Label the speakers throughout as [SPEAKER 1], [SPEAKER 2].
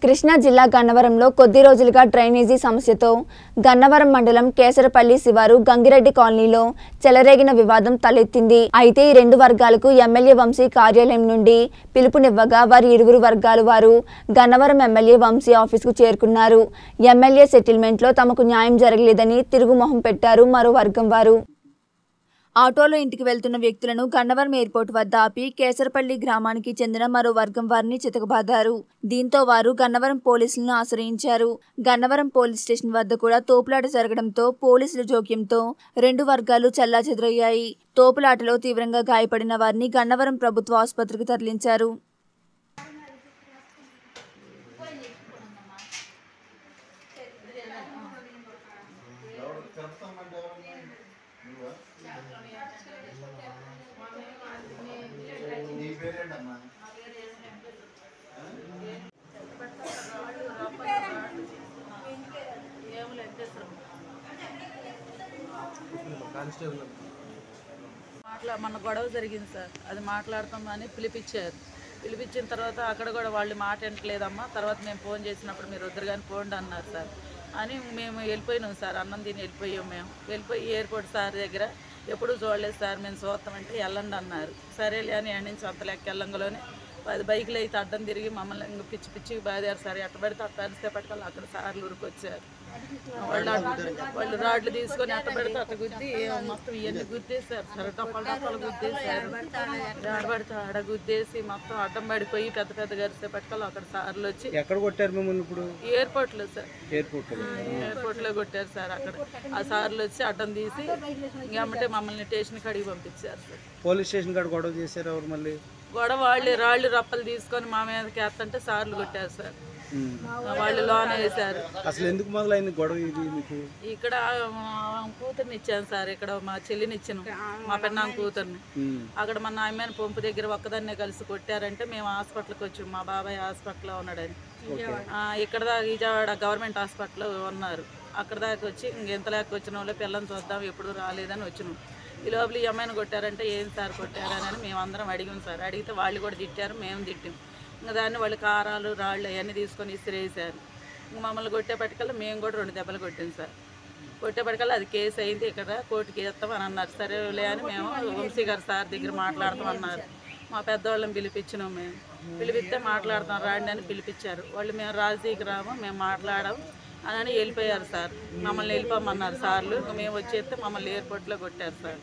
[SPEAKER 1] కృష్ణా జిల్లా గన్నవరంలో కొద్ది రోజులుగా డ్రైనేజీ సమస్యతో గన్నవరం మండలం కేసరపల్లి శివారు గంగిరెడ్డి కాలనీలో చెలరేగిన వివాదం తలెత్తింది అయితే ఈ రెండు వర్గాలకు ఎమ్మెల్యే వంశీ కార్యాలయం నుండి పిలుపునివ్వగా వారి ఇరువురు వర్గాల వారు గన్నవరం ఎమ్మెల్యే వంశీ ఆఫీసుకు చేరుకున్నారు ఎమ్మెల్యే సెటిల్మెంట్లో తమకు న్యాయం జరగలేదని తిరుగుమొహం పెట్టారు మరో వర్గం వారు ఆటోలో ఇంటికి వెళ్తున్న వ్యక్తులను గన్నవరం ఎయిర్పోర్ట్ వద్ద ఆపి కేసరపల్లి గ్రామానికి చెందిన మరో వర్గం వారిని చితకబాదారు దీంతో వారు గన్నవరం పోలీసులను ఆశ్రయించారు గన్నవరం పోలీస్ స్టేషన్ వద్ద కూడా తోపులాట జరగడంతో పోలీసుల జోక్యంతో రెండు వర్గాలు చెల్లాచెదురయ్యాయి తోపులాటలో తీవ్రంగా గాయపడిన వారిని గన్నవరం ప్రభుత్వ ఆసుపత్రికి తరలించారు
[SPEAKER 2] నీ పేరేంటమ్మా
[SPEAKER 3] మాట్లా మన గొడవ జరిగింది సార్ అది మాట్లాడతామని పిలిపించారు పిలిపించిన తర్వాత అక్కడ కూడా వాళ్ళు మాట వింటలేదమ్మా తర్వాత మేము ఫోన్ చేసినప్పుడు మీరు వద్దరు కానీ పోండి అన్నారు సార్ అని మేము వెళ్ళిపోయినాం సార్ అన్నం తిని వెళ్ళిపోయాం మేము వెళ్ళిపోయి ఎయిర్పోర్ట్ సార్ దగ్గర ఎప్పుడు చూడలేదు సార్ మేము చూస్తామంటే వెళ్ళండి అన్నారు సరేలే అని ఎండ నుంచి అంత లెక్క వెళ్ళంగలోనే పది బైకులు అయితే అడ్డం తిరిగి మమ్మల్ని ఇంక పిచ్చి పిచ్చికి బాదారు సార్ ఎట్ట పడితే అట్ట అరిసేపటికల్లా అక్కడ సార్లు ఊరికి వచ్చారు వాళ్ళు అట్ట- వాళ్ళు రాడ్లు తీసుకొని అట్ట పెడితే అట్ట గుద్ది మొత్తం ఇవన్నీ గుద్దేశారు సార్ డప్పలు డప్పలు గుద్దేశారు ఆడబడితే ఆడ గుద్దేసి మొత్తం అడ్డం పడిపోయి పెద్ద పెద్ద గరిసే పట్టుకోవాలి అక్కడ సార్లు వచ్చి
[SPEAKER 4] ఎక్కడ కొట్టారు మిమ్మల్ని ఇప్పుడు
[SPEAKER 3] ఎయిర్పోర్ట్లో సార్
[SPEAKER 4] ఎయిర్పోర్ట్
[SPEAKER 3] ఎయిర్పోర్ట్లో కొట్టారు సార్ అక్కడ ఆ సార్లు వచ్చి అడ్డం తీసి ఇంకమ్మంటే మమ్మల్ని స్టేషన్ కాడికి పంపించారు సార్
[SPEAKER 4] పోలీస్ స్టేషన్ కాడ గొడవ చేశారు ఎవరు మళ్ళీ
[SPEAKER 3] గొడవ వాళ్ళు రాళ్ళు రప్పలు తీసుకొని మా మీదకి వేస్తుంటే సార్లు కొట్టారు సార్ వాళ్ళు లోన్ వేశారు
[SPEAKER 4] అసలు ఎందుకు మొదలైంది గొడవ ఇది మీకు
[SPEAKER 3] ఇక్కడ మా కూతుర్ని ఇచ్చాను సార్ ఇక్కడ మా చెల్లిని ఇచ్చాను మా పెన్నాం కూతుర్ని
[SPEAKER 4] ఉమ్.
[SPEAKER 3] అక్కడ మా నాయమైన పంపు దగ్గర ఒక్కదాన్నే కలిసి కొట్టారంటే మేము హాస్పిటల్కి వచ్చాం మా బాబాయ్ హాస్పిటల్లో ఉన్నాడని ఆ, ఇక్కడ దాకా విజయవాడ గవర్నమెంట్ హాస్పిటల్లో ఉన్నారు అక్కడ దాకా వచ్చి ఇంకెంత లేక వచ్చిన వాళ్ళు పిల్లల్ని చూద్దాం ఎప్పుడు రాలేదని వచ్చినాం ఈ లోపల ఈ అమ్మాయిని కొట్టారంటే ఏం సార్ కొట్టారని అని మేము అందరం అడిగాం సార్ అడిగితే వాళ్ళు కూడా తిట్టారు మేము తిట్టాం ఇంకా దాన్ని వాళ్ళు కారాలు రాళ్ళు అవన్నీ తీసుకొని ఇసిరేసారు ఇంక మమ్మల్ని కొట్టేపటికల్లా మేము కూడా రెండు దెబ్బలు కొట్టాం సార్ కొట్టేపటికల్లా అది కేసు అయింది ఇక్కడ కోర్టుకి వేస్తాం అని అన్నారు సరేలే అని మేము వంశీ గారు సార్ దగ్గర మాట్లాడతాం అన్నారు మా పెద్దవాళ్ళని పిలిపించినాం మేము పిలిపిస్తే మాట్లాడతాం రాండి అని పిలిపించారు వాళ్ళు మేము రాజీకి రాము మేము మాట్లాడాం అని అని వెళ్ళిపోయారు సార్ మమ్మల్ని వెళ్ళిపోమన్నారు సార్లు ఇంక మేము వచ్చేస్తే మమ్మల్ని ఎయిర్పోర్ట్లో కొట్టారు సార్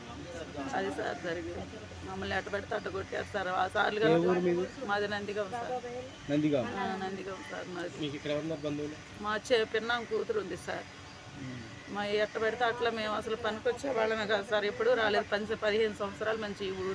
[SPEAKER 3] అది సార్ జరిగింది మమ్మల్ని ఎట్ట పెడితే అట్ట కొట్టారు సార్ ఆ సార్లు గారు మాది నందిగం సార్
[SPEAKER 4] నందిగా
[SPEAKER 3] ఆ, నందిగం సార్ మాది
[SPEAKER 4] మీకు ఇక్కడ ఉన్నారు బంధువులు
[SPEAKER 3] మా చే పిన్నాం కూతురు ఉంది సార్ మా ఎట్ట పెడితే అట్లా మేము అసలు పనికొచ్చే వాళ్ళమే కాదు సార్ ఎప్పుడూ రాలేదు పని పదిహేను సంవత్సరాలు మంచి ఈ ఊరు